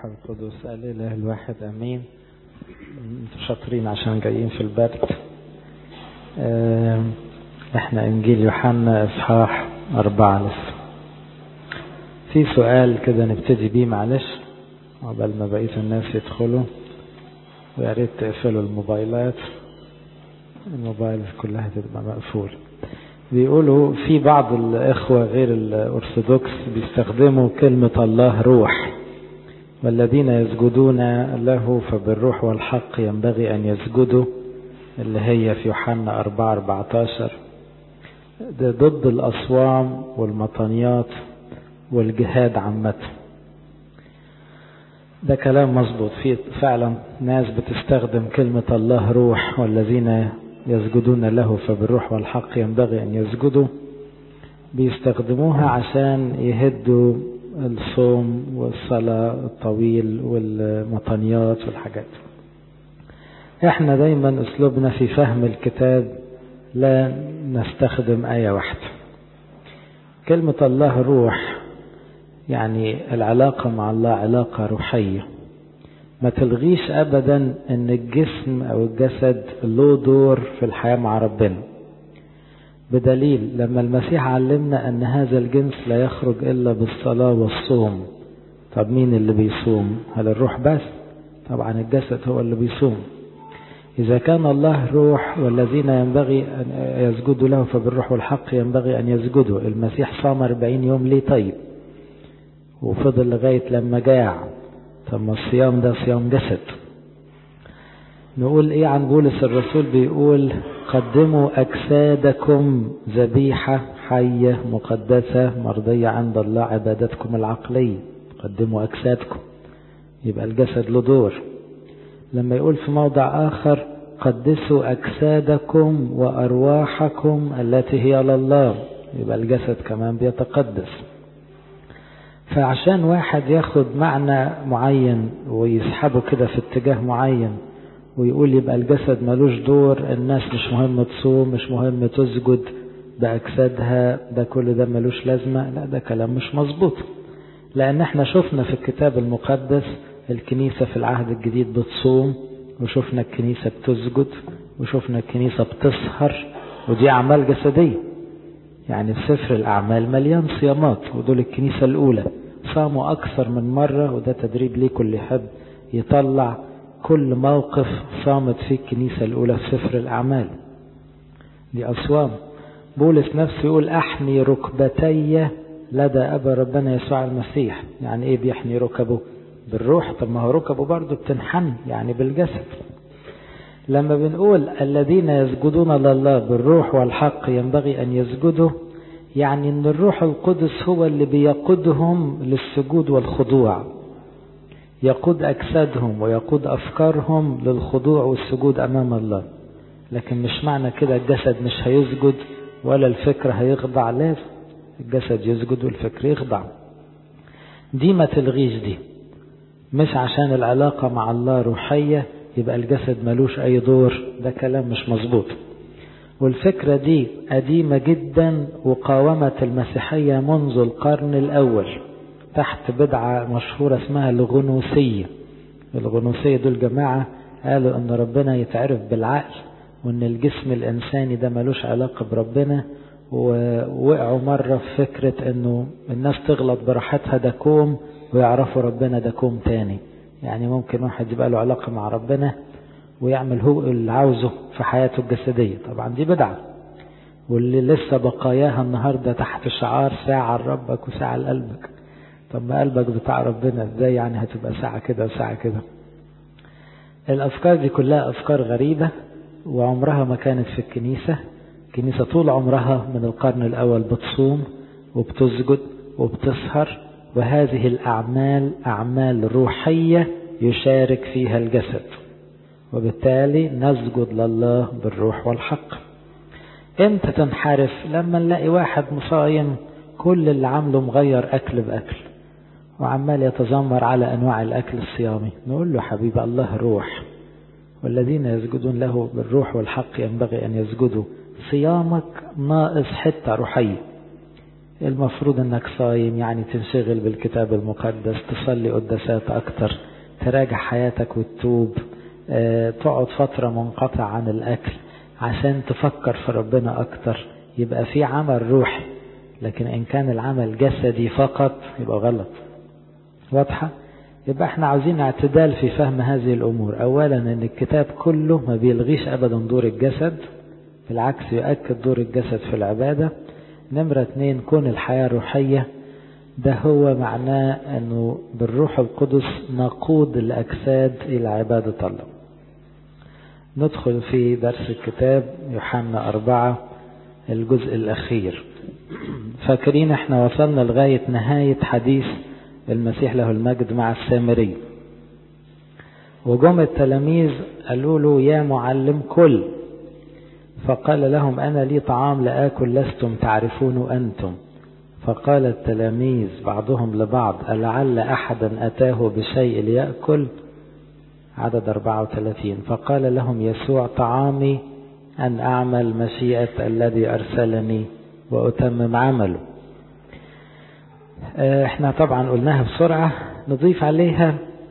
القدس الإله الواحد أمين انتوا شاطرين عشان جايين في البرد اه احنا انجيل يوحنا اصحاح اربعة لسه في سؤال كده نبتدي بيه معلش عقبال ما بقية الناس يدخلوا ويا ريت تقفلوا الموبايلات الموبايل كلها تبقى مقفول بيقولوا في بعض الإخوة غير الأرثوذكس بيستخدموا كلمة الله روح والذين يسجدون له فبالروح والحق ينبغي أن يسجدوا اللي هي في يوحنا 4 14 ده ضد الأصوام والمطنيات والجهاد عامة ده كلام مظبوط في فعلا ناس بتستخدم كلمة الله روح والذين يسجدون له فبالروح والحق ينبغي أن يسجدوا بيستخدموها عشان يهدوا الصوم والصلاة الطويل والمطنيات والحاجات احنا دايما اسلوبنا في فهم الكتاب لا نستخدم آية واحدة كلمة الله روح يعني العلاقة مع الله علاقة روحية ما تلغيش ابدا ان الجسم او الجسد له دور في الحياة مع ربنا بدليل لما المسيح علمنا ان هذا الجنس لا يخرج الا بالصلاة والصوم طب مين اللي بيصوم هل الروح بس طبعا الجسد هو اللي بيصوم إذا كان الله روح والذين ينبغي أن يسجدوا له فبالروح والحق ينبغي أن يسجدوا المسيح صام 40 يوم ليه طيب وفضل لغاية لما جاع طب ما الصيام ده صيام جسد نقول ايه عن بولس الرسول بيقول قدموا اجسادكم ذبيحة حية مقدسة مرضية عند الله عبادتكم العقلية قدموا اجسادكم يبقى الجسد له دور لما يقول في موضع اخر قدسوا اجسادكم وارواحكم التي هي لله يبقى الجسد كمان بيتقدس فعشان واحد ياخد معنى معين ويسحبه كده في اتجاه معين ويقول يبقى الجسد ملوش دور الناس مش مهم تصوم مش مهم تسجد بأجسادها ده كل ده ملوش لازمة لا ده كلام مش مظبوط لأن احنا شفنا في الكتاب المقدس الكنيسة في العهد الجديد بتصوم وشفنا الكنيسة بتسجد وشفنا الكنيسة بتسهر ودي أعمال جسدية يعني سفر الأعمال مليان صيامات ودول الكنيسة الأولى صاموا أكثر من مرة وده تدريب ليكم اللي يحب يطلع كل موقف صامت فيه الكنيسة الأولى في سفر الأعمال دي أصوام بولس نفسه يقول أحني ركبتي لدى أبا ربنا يسوع المسيح يعني إيه بيحني ركبه بالروح طب ما هو ركبه برضه بتنحن يعني بالجسد لما بنقول الذين يسجدون لله بالروح والحق ينبغي أن يسجدوا يعني أن الروح القدس هو اللي بيقودهم للسجود والخضوع يقود أجسادهم ويقود أفكارهم للخضوع والسجود أمام الله لكن مش معنى كده الجسد مش هيسجد ولا الفكر هيخضع لازم الجسد يسجد والفكر يخضع دي ما تلغيش دي مش عشان العلاقة مع الله روحية يبقى الجسد ملوش أي دور ده كلام مش مظبوط والفكرة دي قديمة جدا وقاومت المسيحية منذ القرن الأول تحت بدعة مشهورة اسمها الغنوسية الغنوسية دول جماعة قالوا أن ربنا يتعرف بالعقل وأن الجسم الإنساني ده ملوش علاقة بربنا ووقعوا مرة في فكرة أنه الناس تغلط براحتها ده كوم ويعرفوا ربنا ده كوم تاني يعني ممكن واحد يبقى له علاقة مع ربنا ويعمل هو اللي عاوزه في حياته الجسدية طبعا دي بدعة واللي لسه بقاياها النهاردة تحت شعار ساعة لربك وساعة لقلبك طب ما قلبك بتاع ربنا ازاي يعني هتبقى ساعة كده وساعة كده الأفكار دي كلها أفكار غريبة وعمرها ما كانت في الكنيسة الكنيسة طول عمرها من القرن الأول بتصوم وبتسجد وبتسهر وهذه الأعمال أعمال روحية يشارك فيها الجسد وبالتالي نسجد لله بالروح والحق امتى تنحرف لما نلاقي واحد مصايم كل اللي عامله مغير أكل بأكل وعمال يتذمر على أنواع الأكل الصيامي نقول له حبيب الله روح والذين يسجدون له بالروح والحق ينبغي أن يسجدوا صيامك ناقص حتة روحية المفروض انك صايم يعني تنشغل بالكتاب المقدس تصلي قداسات اكتر تراجع حياتك وتتوب اه تقعد فترة منقطع عن الاكل عشان تفكر في ربنا اكتر يبقى في عمل روحي لكن ان كان العمل جسدي فقط يبقى غلط واضحة يبقى احنا عاوزين اعتدال في فهم هذه الامور اولا ان الكتاب كله ما بيلغيش ابدا دور الجسد بالعكس يؤكد دور الجسد في العبادة نمرة اتنين كون الحياة الروحية ده هو معناه انه بالروح القدس نقود الاجساد الى عبادة الله ندخل في درس الكتاب يوحنا أربعة الجزء الأخير فاكرين احنا وصلنا لغاية نهاية حديث المسيح له المجد مع السامري وجم التلاميذ قالوا له يا معلم كل فقال لهم أنا لي طعام لآكل لستم تعرفون أنتم فقال التلاميذ بعضهم لبعض ألعل أحدا أتاه بشيء ليأكل عدد 34 فقال لهم يسوع طعامي أن أعمل مشيئة الذي أرسلني وأتمم عمله احنا طبعا قلناها بسرعة نضيف عليها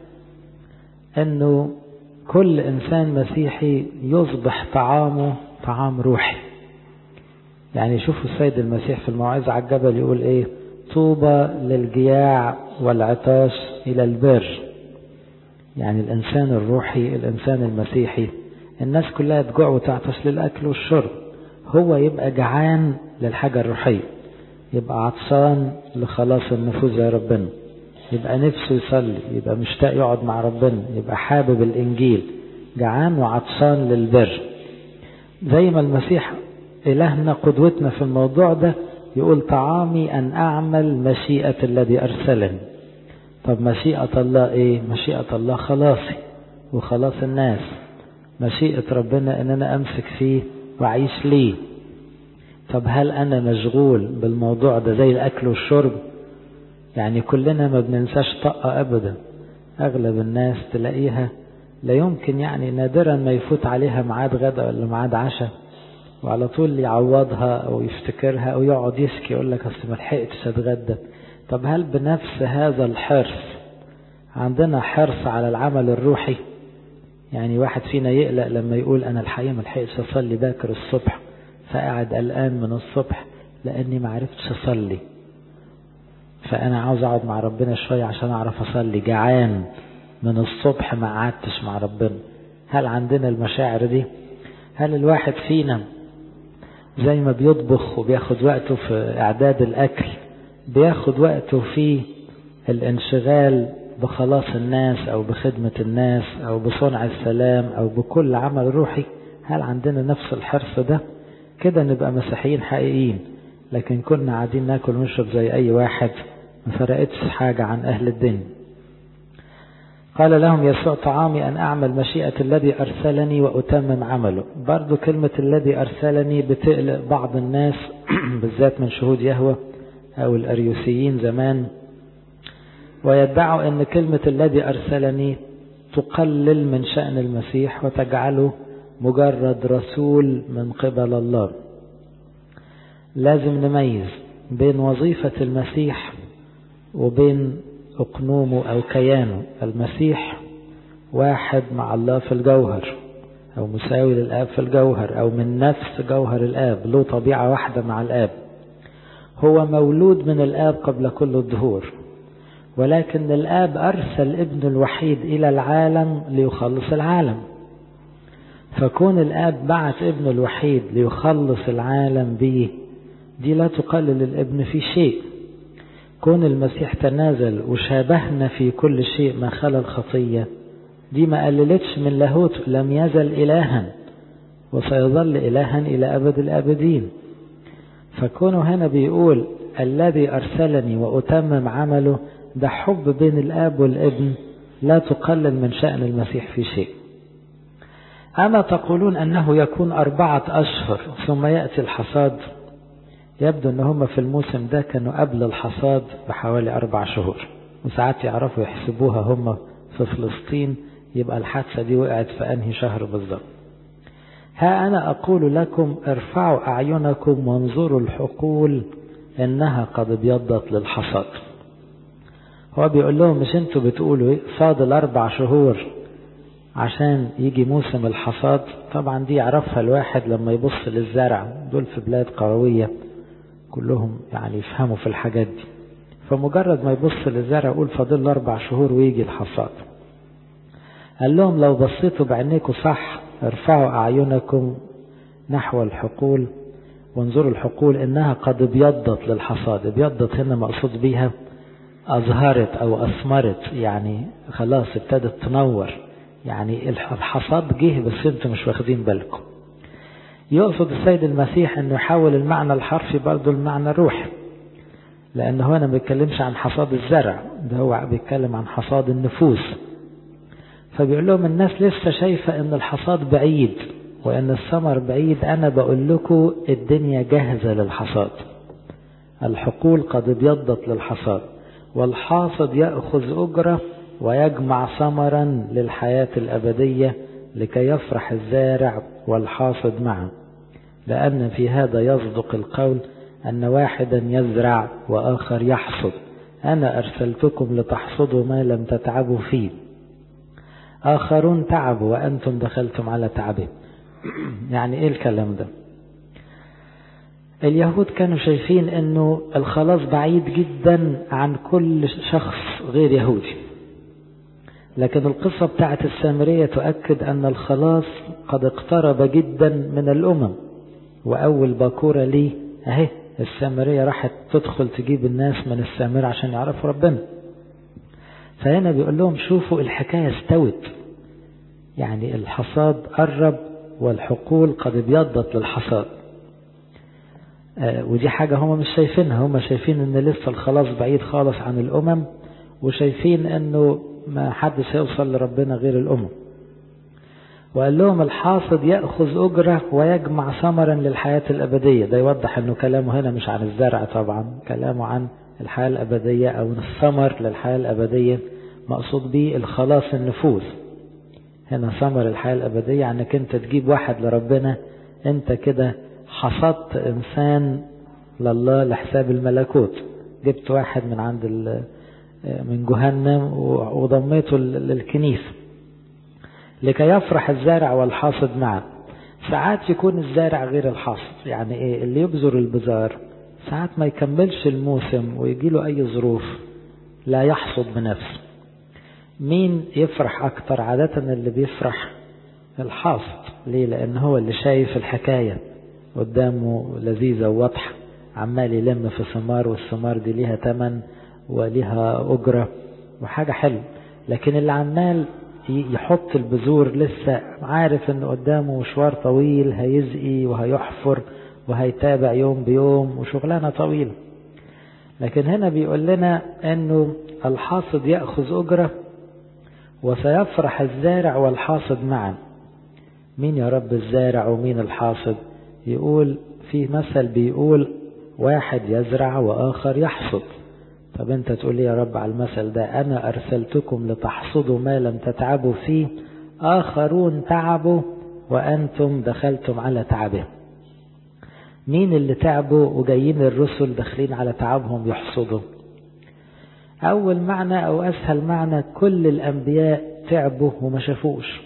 انه كل انسان مسيحي يصبح طعامه طعام روحي يعني شوفوا السيد المسيح في الموعظة على الجبل يقول ايه طوبى للجياع والعطاش الى البر يعني الانسان الروحي الانسان المسيحي الناس كلها تجوع وتعطش للاكل والشرب هو يبقى جعان للحاجة الروحية يبقى عطشان لخلاص النفوس يا ربنا يبقى نفسه يصلي يبقى مشتاق يقعد مع ربنا يبقى حابب الانجيل جعان وعطشان للبر زي ما المسيح إلهنا قدوتنا في الموضوع ده يقول طعامي أن أعمل مشيئة الذي أرسلني طب مشيئة الله إيه مشيئة الله خلاصي وخلاص الناس مشيئة ربنا أن أنا أمسك فيه وأعيش ليه طب هل أنا مشغول بالموضوع ده زي الأكل والشرب يعني كلنا ما بننساش طاقة أبدا أغلب الناس تلاقيها لا يمكن يعني نادرا ما يفوت عليها ميعاد غدا ولا ميعاد عشاء وعلى طول يعوضها او يفتكرها او يقعد يشكي يقول لك اصل ما لحقتش اتغدى طب هل بنفس هذا الحرص عندنا حرص على العمل الروحي يعني واحد فينا يقلق لما يقول انا الحقيقه ما لحقتش اصلي باكر الصبح فقاعد قلقان من الصبح لاني ما عرفتش اصلي فانا عاوز اقعد مع ربنا شويه عشان اعرف اصلي جعان من الصبح ما قعدتش مع ربنا هل عندنا المشاعر دي هل الواحد فينا زي ما بيطبخ وبياخد وقته في اعداد الاكل بياخد وقته في الانشغال بخلاص الناس او بخدمة الناس او بصنع السلام او بكل عمل روحي هل عندنا نفس الحرص ده كده نبقى مسيحيين حقيقيين لكن كنا قاعدين ناكل ونشرب زي اي واحد ما فرقتش حاجة عن اهل الدنيا قال لهم يسوع طعامي أن أعمل مشيئة الذي أرسلني وأتمم عمله برضو كلمة الذي أرسلني بتقلق بعض الناس بالذات من شهود يهوى أو الأريوسيين زمان ويدعوا أن كلمة الذي أرسلني تقلل من شأن المسيح وتجعله مجرد رسول من قبل الله لازم نميز بين وظيفة المسيح وبين أقنومه أو كيانه المسيح واحد مع الله في الجوهر أو مساوي للآب في الجوهر أو من نفس جوهر الآب له طبيعة واحدة مع الآب هو مولود من الآب قبل كل الظهور ولكن الآب أرسل ابن الوحيد إلى العالم ليخلص العالم فكون الآب بعت ابن الوحيد ليخلص العالم به دي لا تقلل الابن في شيء كون المسيح تنازل وشابهنا في كل شيء ما خلا الخطية دي ما قللتش من لاهوته لم يزل إلها وسيظل إلها إلى أبد الآبدين فكونه هنا بيقول الذي أرسلني وأتمم عمله ده حب بين الآب والابن لا تقلل من شأن المسيح في شيء أما تقولون أنه يكون أربعة أشهر ثم يأتي الحصاد يبدو ان هم في الموسم ده كانوا قبل الحصاد بحوالي اربع شهور وساعات يعرفوا يحسبوها هم في فلسطين يبقى الحادثة دي وقعت في انهي شهر بالظبط ها انا اقول لكم ارفعوا اعينكم وانظروا الحقول إنها قد ابيضت للحصاد هو بيقول لهم مش انتوا بتقولوا ايه فاضل أربع شهور عشان يجي موسم الحصاد طبعا دي يعرفها الواحد لما يبص للزرع دول في بلاد قروية كلهم يعني يفهموا في الحاجات دي فمجرد ما يبص للزرع يقول فاضل له أربع شهور ويجي الحصاد قال لهم لو بصيتوا بعينيكم صح ارفعوا أعينكم نحو الحقول وانظروا الحقول إنها قد ابيضت للحصاد ابيضت هنا مقصود بيها أظهرت أو أثمرت يعني خلاص ابتدت تنور يعني الحصاد جه بس انتم مش واخدين بالكم يقصد السيد المسيح انه يحول المعنى الحرفي برضه المعنى الروحي لان هو انا ما بيتكلمش عن حصاد الزرع ده هو بيتكلم عن حصاد النفوس فبيقول لهم الناس لسه شايفة ان الحصاد بعيد وان الثمر بعيد انا بقول لكم الدنيا جاهزة للحصاد الحقول قد ابيضت للحصاد والحاصد يأخذ أجرة ويجمع ثمرا للحياة الأبدية لكي يفرح الزارع والحاصد معا لأن في هذا يصدق القول أن واحدا يزرع وآخر يحصد أنا أرسلتكم لتحصدوا ما لم تتعبوا فيه آخرون تعبوا وأنتم دخلتم على تعبه يعني إيه الكلام ده اليهود كانوا شايفين أنه الخلاص بعيد جدا عن كل شخص غير يهودي لكن القصة بتاعت السامرية تؤكد أن الخلاص قد اقترب جدا من الأمم وأول باكورة ليه أهي السامرية راحت تدخل تجيب الناس من السامرة عشان يعرفوا ربنا فهنا بيقول لهم شوفوا الحكاية استوت يعني الحصاد قرب والحقول قد ابيضت للحصاد آه ودي حاجة هم مش شايفينها هم شايفين ان لسه الخلاص بعيد خالص عن الأمم وشايفين انه ما حدش هيوصل لربنا غير الأمم وقال لهم الحاصد يأخذ أجرة ويجمع ثمرا للحياة الأبدية ده يوضح أنه كلامه هنا مش عن الزرع طبعا كلامه عن الحياة الأبدية أو الثمر للحياة الأبدية مقصود به الخلاص النفوس هنا ثمر الحياة الأبدية عنك أنت تجيب واحد لربنا أنت كده حصدت إنسان لله لحساب الملكوت جبت واحد من عند من جهنم وضميته للكنيسة لكي يفرح الزارع والحاصد معا ساعات يكون الزارع غير الحاصد يعني ايه اللي يبذر البذار ساعات ما يكملش الموسم ويجي له اي ظروف لا يحصد بنفسه مين يفرح اكتر عادة اللي بيفرح الحاصد ليه لان هو اللي شايف الحكاية قدامه لذيذة وواضحة عمال يلم في ثمار والثمار دي ليها تمن وليها أجرة وحاجة حلوة لكن اللي عمال يحط البذور لسه عارف ان قدامه مشوار طويل هيزقي وهيحفر وهيتابع يوم بيوم وشغلانة طويلة لكن هنا بيقول لنا انه الحاصد يأخذ أجرة وسيفرح الزارع والحاصد معا مين يا رب الزارع ومين الحاصد يقول في مثل بيقول واحد يزرع وآخر يحصد طب انت تقول لي يا رب على المثل ده انا ارسلتكم لتحصدوا ما لم تتعبوا فيه اخرون تعبوا وانتم دخلتم على تعبه مين اللي تعبوا وجايين الرسل داخلين على تعبهم يحصدوا اول معنى او اسهل معنى كل الانبياء تعبوا وما شافوش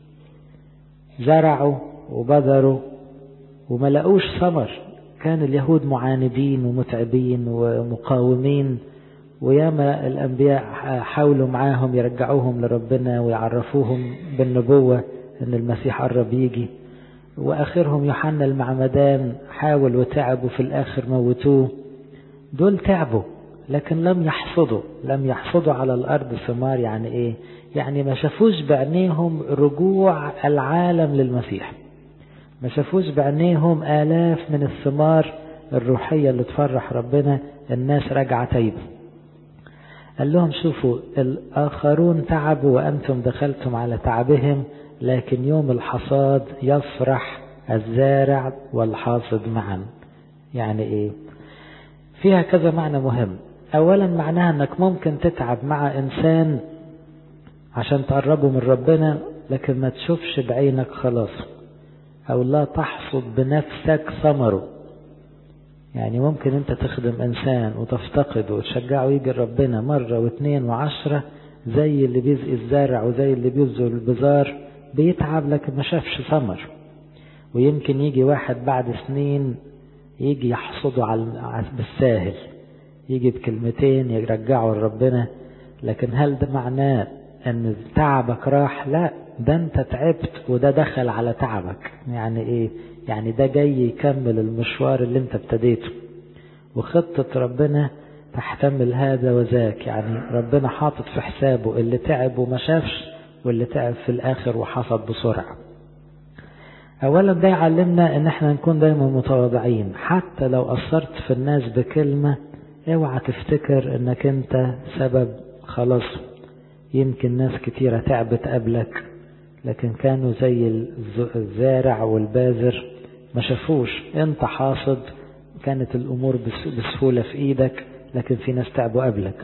زرعوا وبذروا وما لقوش ثمر كان اليهود معاندين ومتعبين ومقاومين وياما الأنبياء حاولوا معاهم يرجعوهم لربنا ويعرفوهم بالنبوة أن المسيح قرب يجي وآخرهم يوحنا المعمدان حاول وتعب وفي الآخر موتوه دول تعبوا لكن لم يحصدوا لم يحصدوا على الأرض ثمار يعني إيه يعني ما شافوش بعينيهم رجوع العالم للمسيح ما شافوش بعينيهم آلاف من الثمار الروحية اللي تفرح ربنا الناس راجعة تايبة قال لهم شوفوا الآخرون تعبوا وأنتم دخلتم على تعبهم لكن يوم الحصاد يفرح الزارع والحاصد معا يعني ايه فيها كذا معنى مهم اولا معناها انك ممكن تتعب مع انسان عشان تقربه من ربنا لكن ما تشوفش بعينك خلاص او لا تحصد بنفسك ثمره يعني ممكن انت تخدم انسان وتفتقده وتشجعه يجي ربنا مرة واثنين وعشرة زي اللي بيزقي الزرع وزي اللي بيبذل البزار بيتعب لكن ما شافش ثمر ويمكن يجي واحد بعد سنين يجي يحصده على بالساهل يجي بكلمتين يرجعه لربنا لكن هل ده معناه ان تعبك راح لا ده انت تعبت وده دخل على تعبك يعني ايه يعني ده جاي يكمل المشوار اللي انت ابتديته وخطة ربنا تحتمل هذا وذاك يعني ربنا حاطط في حسابه اللي تعب وما شافش واللي تعب في الاخر وحصد بسرعة اولا ده يعلمنا ان احنا نكون دايما متواضعين حتى لو اثرت في الناس بكلمة اوعى تفتكر انك انت سبب خلاص يمكن ناس كتيرة تعبت قبلك لكن كانوا زي الزارع والباذر ما شافوش انت حاصد كانت الامور بسهولة في ايدك لكن في ناس تعبوا قبلك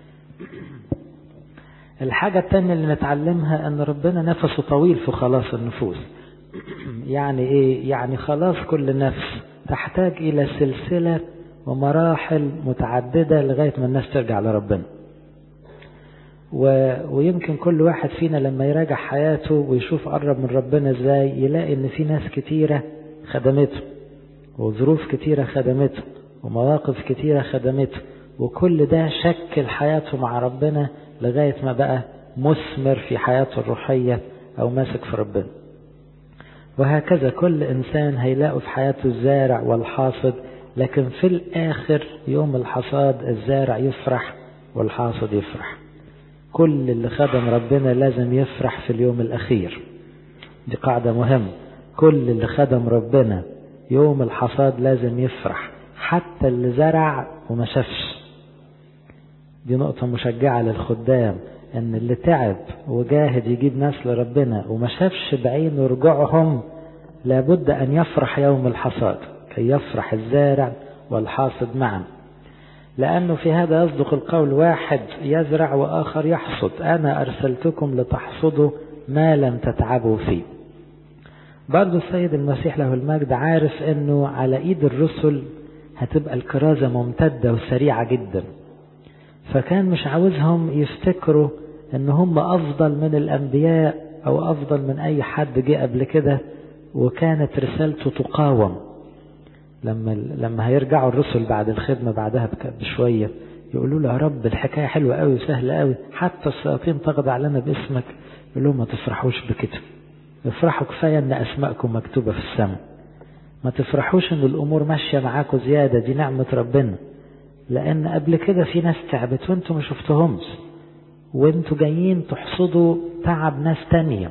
الحاجة التانية اللي نتعلمها ان ربنا نفسه طويل في خلاص النفوس يعني ايه يعني خلاص كل نفس تحتاج الى سلسلة ومراحل متعددة لغاية ما الناس ترجع لربنا و... ويمكن كل واحد فينا لما يراجع حياته ويشوف قرب من ربنا ازاي يلاقي ان في ناس كتيرة خدمته وظروف كتيرة خدمته ومواقف كتيرة خدمته وكل ده شكل حياته مع ربنا لغاية ما بقى مثمر في حياته الروحية او ماسك في ربنا وهكذا كل انسان هيلاقوا في حياته الزارع والحاصد لكن في الاخر يوم الحصاد الزارع يفرح والحاصد يفرح كل اللي خدم ربنا لازم يفرح في اليوم الأخير دي قاعدة مهمة كل اللي خدم ربنا يوم الحصاد لازم يفرح حتى اللي زرع وما شافش دي نقطة مشجعة للخدام ان اللي تعب وجاهد يجيب ناس لربنا وما شافش بعينه رجوعهم لابد ان يفرح يوم الحصاد كي يفرح الزارع والحاصد معا لأنه في هذا يصدق القول واحد يزرع وآخر يحصد أنا أرسلتكم لتحصدوا ما لم تتعبوا فيه برضو السيد المسيح له المجد عارف أنه على إيد الرسل هتبقى الكرازة ممتدة وسريعة جدا فكان مش عاوزهم يفتكروا أن هم أفضل من الأنبياء أو أفضل من أي حد جه قبل كده وكانت رسالته تقاوم لما لما هيرجعوا الرسل بعد الخدمة بعدها بشوية يقولوا له يا رب الحكاية حلوة قوي وسهلة قوي حتى الشياطين تخضع لنا باسمك يقول لهم ما تفرحوش بكده افرحوا كفاية ان اسماءكم مكتوبة في السماء ما تفرحوش ان الامور ماشية معاكم زيادة دي نعمة ربنا لان قبل كده في ناس تعبت وانتوا ما شفتهمش وانتوا جايين تحصدوا تعب ناس تانية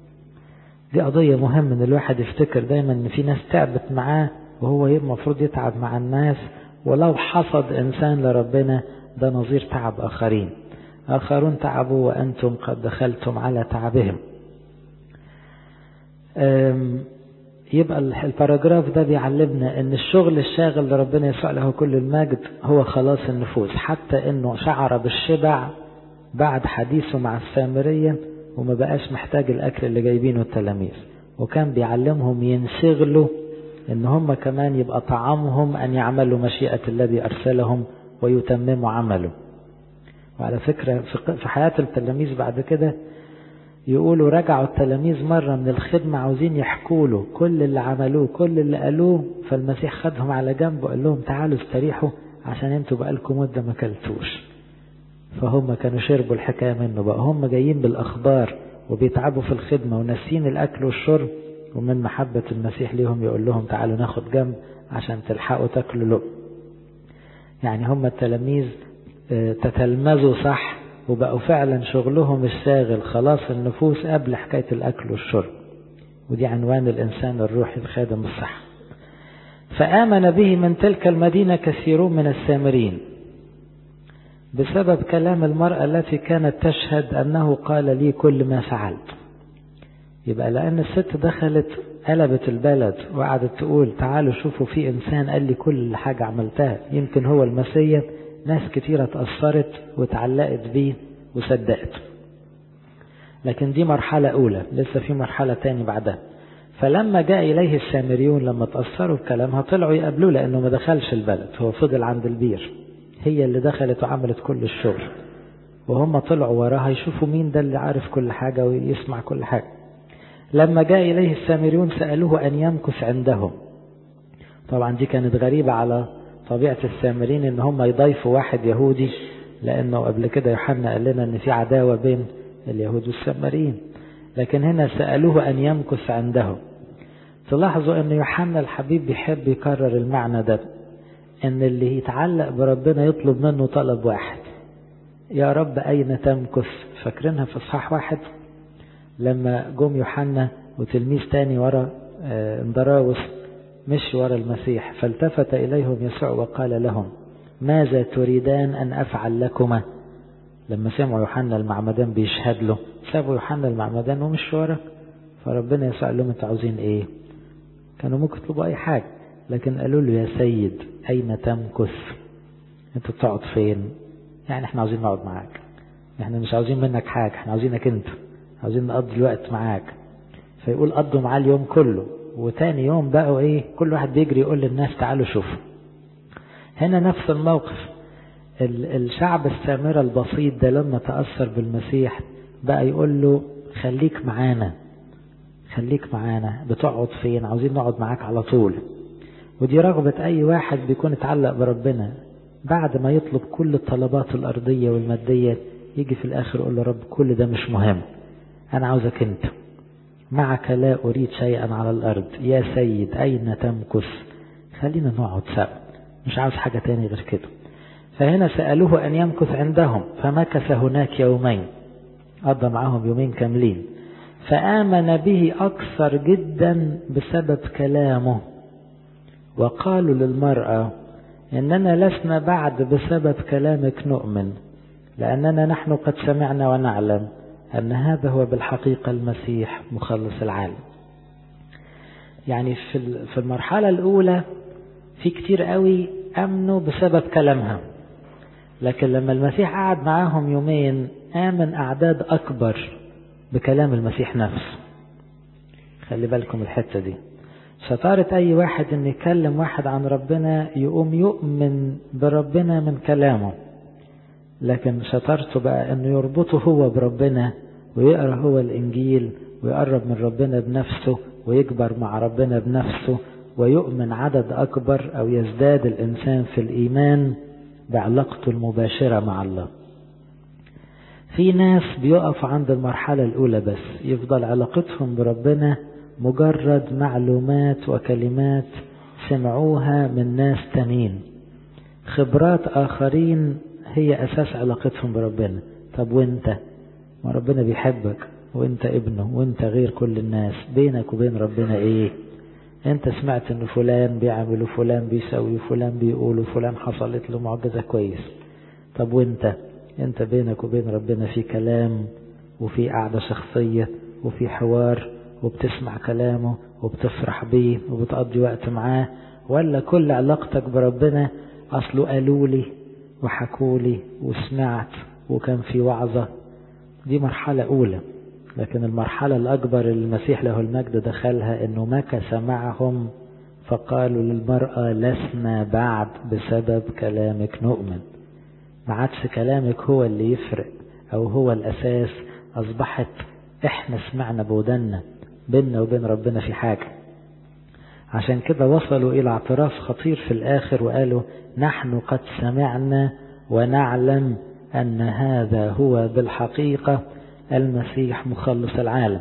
دي قضية مهمة ان الواحد يفتكر دايما ان في ناس تعبت معاه وهو المفروض يتعب مع الناس ولو حصد إنسان لربنا ده نظير تعب آخرين آخرون تعبوا وأنتم قد دخلتم على تعبهم يبقى الباراجراف ده بيعلمنا ان الشغل الشاغل لربنا يسوع له كل المجد هو خلاص النفوس حتى انه شعر بالشبع بعد حديثه مع السامرية وما بقاش محتاج الاكل اللي جايبينه التلاميذ وكان بيعلمهم ينشغلوا ان هم كمان يبقى طعامهم ان يعملوا مشيئة الذي ارسلهم ويتمموا عمله وعلى فكرة في حياة التلاميذ بعد كده يقولوا رجعوا التلاميذ مرة من الخدمة عاوزين يحكوا له كل اللي عملوه كل اللي قالوه فالمسيح خدهم على جنب وقال لهم تعالوا استريحوا عشان انتوا بقالكم مدة ما كلتوش فهم كانوا شربوا الحكاية منه بقى هم جايين بالأخبار وبيتعبوا في الخدمة وناسين الأكل والشرب ومن محبة المسيح ليهم يقول لهم تعالوا ناخد جنب عشان تلحقوا تاكلوا له يعني هم التلاميذ تتلمذوا صح وبقوا فعلا شغلهم الشاغل خلاص النفوس قبل حكاية الأكل والشرب ودي عنوان الإنسان الروحي الخادم الصح فآمن به من تلك المدينة كثيرون من السامرين بسبب كلام المرأة التي كانت تشهد أنه قال لي كل ما فعلت يبقى لأن الست دخلت قلبت البلد وقعدت تقول تعالوا شوفوا في إنسان قال لي كل حاجة عملتها يمكن هو المسيح ناس كتيرة اتأثرت وتعلقت بيه وصدقت لكن دي مرحلة أولى لسه في مرحلة تاني بعدها فلما جاء إليه السامريون لما تأثروا بكلامها طلعوا يقابلوه لأنه ما دخلش البلد هو فضل عند البير هي اللي دخلت وعملت كل الشغل وهم طلعوا وراها يشوفوا مين ده اللي عارف كل حاجة ويسمع كل حاجة لما جاء إليه السامريون سألوه أن يمكث عندهم طبعا دي كانت غريبة على طبيعة السامرين ان هم يضيفوا واحد يهودي لانه قبل كده يوحنا قال لنا ان في عداوة بين اليهود والسامريين لكن هنا سألوه ان يمكث عندهم تلاحظوا ان يوحنا الحبيب بيحب يكرر المعنى ده ان اللي يتعلق بربنا يطلب منه طلب واحد يا رب اين تمكث فاكرينها في اصحاح واحد لما جم يوحنا وتلميذ تاني ورا اندراوس مش ورا المسيح فالتفت إليهم يسوع وقال لهم ماذا تريدان أن أفعل لكما لما سمعوا يوحنا المعمدان بيشهد له سابوا يوحنا المعمدان ومش ورا فربنا يسوع لهم انتوا عاوزين ايه كانوا ممكن يطلبوا اي حاجة لكن قالوا له يا سيد اين تمكث انت بتقعد فين يعني احنا عاوزين نقعد معاك احنا مش عاوزين منك حاجة احنا عاوزينك انت عاوزين نقضي الوقت معاك فيقول قضوا معاه اليوم كله وتاني يوم بقوا ايه كل واحد بيجري يقول للناس تعالوا شوفوا هنا نفس الموقف الشعب السامرة البسيط ده لما تأثر بالمسيح بقى يقول له خليك معانا خليك معانا بتقعد فين عاوزين نقعد معاك على طول ودي رغبة أي واحد بيكون اتعلق بربنا بعد ما يطلب كل الطلبات الأرضية والمادية يجي في الآخر يقول له رب كل ده مش مهم أنا عاوزك أنت معك لا أريد شيئا على الأرض يا سيد أين تمكث خلينا نقعد سوا مش عاوز حاجة تاني غير كده فهنا سألوه أن يمكث عندهم فمكث هناك يومين قضى معهم يومين كاملين فآمن به أكثر جدا بسبب كلامه وقالوا للمرأة إننا لسنا بعد بسبب كلامك نؤمن لأننا نحن قد سمعنا ونعلم أن هذا هو بالحقيقة المسيح مخلص العالم يعني في المرحلة الأولى في كتير قوي أمنوا بسبب كلامها لكن لما المسيح قعد معاهم يومين آمن أعداد أكبر بكلام المسيح نفسه خلي بالكم الحتة دي شطارة أي واحد إن يكلم واحد عن ربنا يقوم يؤمن بربنا من كلامه لكن شطارته بقى إنه يربطه هو بربنا ويقرأ هو الإنجيل ويقرب من ربنا بنفسه ويكبر مع ربنا بنفسه ويؤمن عدد أكبر أو يزداد الإنسان في الإيمان بعلاقته المباشرة مع الله في ناس بيقف عند المرحلة الأولى بس يفضل علاقتهم بربنا مجرد معلومات وكلمات سمعوها من ناس تانيين خبرات آخرين هي أساس علاقتهم بربنا طب وانت ما ربنا بيحبك وانت ابنه وانت غير كل الناس بينك وبين ربنا ايه انت سمعت ان فلان بيعمل وفلان بيسوي وفلان بيقول وفلان حصلت له معجزة كويس طب وانت انت بينك وبين ربنا في كلام وفي قعدة شخصية وفي حوار وبتسمع كلامه وبتفرح بيه وبتقضي وقت معاه ولا كل علاقتك بربنا اصله قالوا لي وحكوا لي وسمعت وكان في وعظة دي مرحلة أولى لكن المرحلة الأكبر اللي المسيح له المجد دخلها إنه مكث معهم فقالوا للمرأة لسنا بعد بسبب كلامك نؤمن ما عادش كلامك هو اللي يفرق أو هو الأساس أصبحت إحنا سمعنا بودنا بيننا وبين ربنا في حاجة عشان كده وصلوا إلى اعتراف خطير في الآخر وقالوا نحن قد سمعنا ونعلم أن هذا هو بالحقيقة المسيح مخلص العالم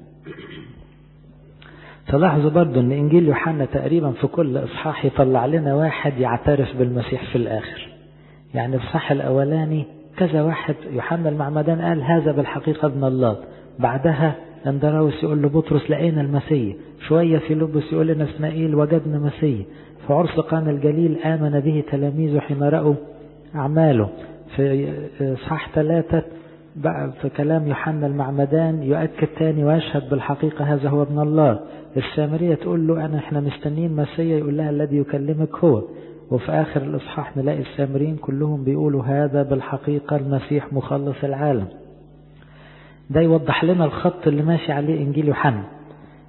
تلاحظوا برضو ان انجيل يوحنا تقريبا في كل اصحاح يطلع لنا واحد يعترف بالمسيح في الاخر يعني الصح الاولاني كذا واحد يوحنا المعمدان قال هذا بالحقيقة ابن الله بعدها اندراوس يقول له بطرس لقينا المسيح شوية في لبس يقول لنا اسماعيل وجدنا مسيح في عرس قانا الجليل آمن به تلاميذه حين رأوا أعماله في صح ثلاثة بقى في كلام يوحنا المعمدان يؤكد تاني ويشهد بالحقيقة هذا هو ابن الله السامرية تقول له أنا احنا مستنين مسيا يقول لها الذي يكلمك هو وفي آخر الإصحاح نلاقي السامريين كلهم بيقولوا هذا بالحقيقة المسيح مخلص العالم ده يوضح لنا الخط اللي ماشي عليه إنجيل يوحنا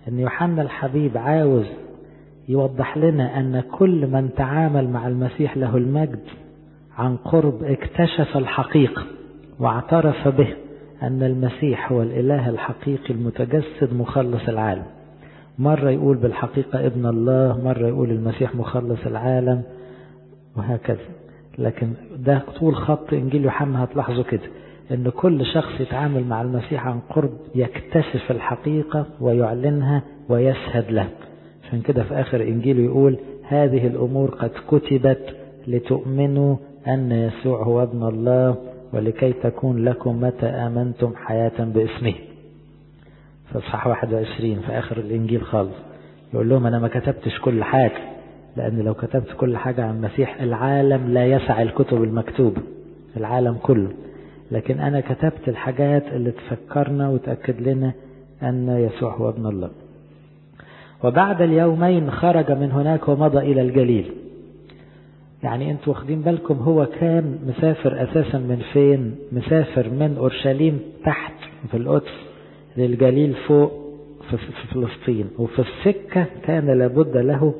ان يوحنا الحبيب عاوز يوضح لنا ان كل من تعامل مع المسيح له المجد عن قرب اكتشف الحقيقة واعترف به ان المسيح هو الاله الحقيقي المتجسد مخلص العالم مرة يقول بالحقيقة ابن الله مرة يقول المسيح مخلص العالم وهكذا لكن ده طول خط انجيل يوحنا هتلاحظوا كده ان كل شخص يتعامل مع المسيح عن قرب يكتشف الحقيقة ويعلنها ويشهد له عشان كده في اخر انجيله يقول هذه الامور قد كتبت لتؤمنوا ان يسوع هو ابن الله ولكي تكون لكم متى امنتم حياة باسمه في اصحاح 21 في اخر الانجيل خالص يقول لهم انا ما كتبتش كل حاجة لان لو كتبت كل حاجة عن المسيح العالم لا يسع الكتب المكتوبة العالم كله لكن أنا كتبت الحاجات اللي تفكرنا وتأكد لنا أن يسوع هو ابن الله وبعد اليومين خرج من هناك ومضى إلى الجليل يعني انتوا واخدين بالكم هو كان مسافر أساسا من فين مسافر من أورشليم تحت في القدس للجليل فوق في فلسطين وفي السكة كان لابد له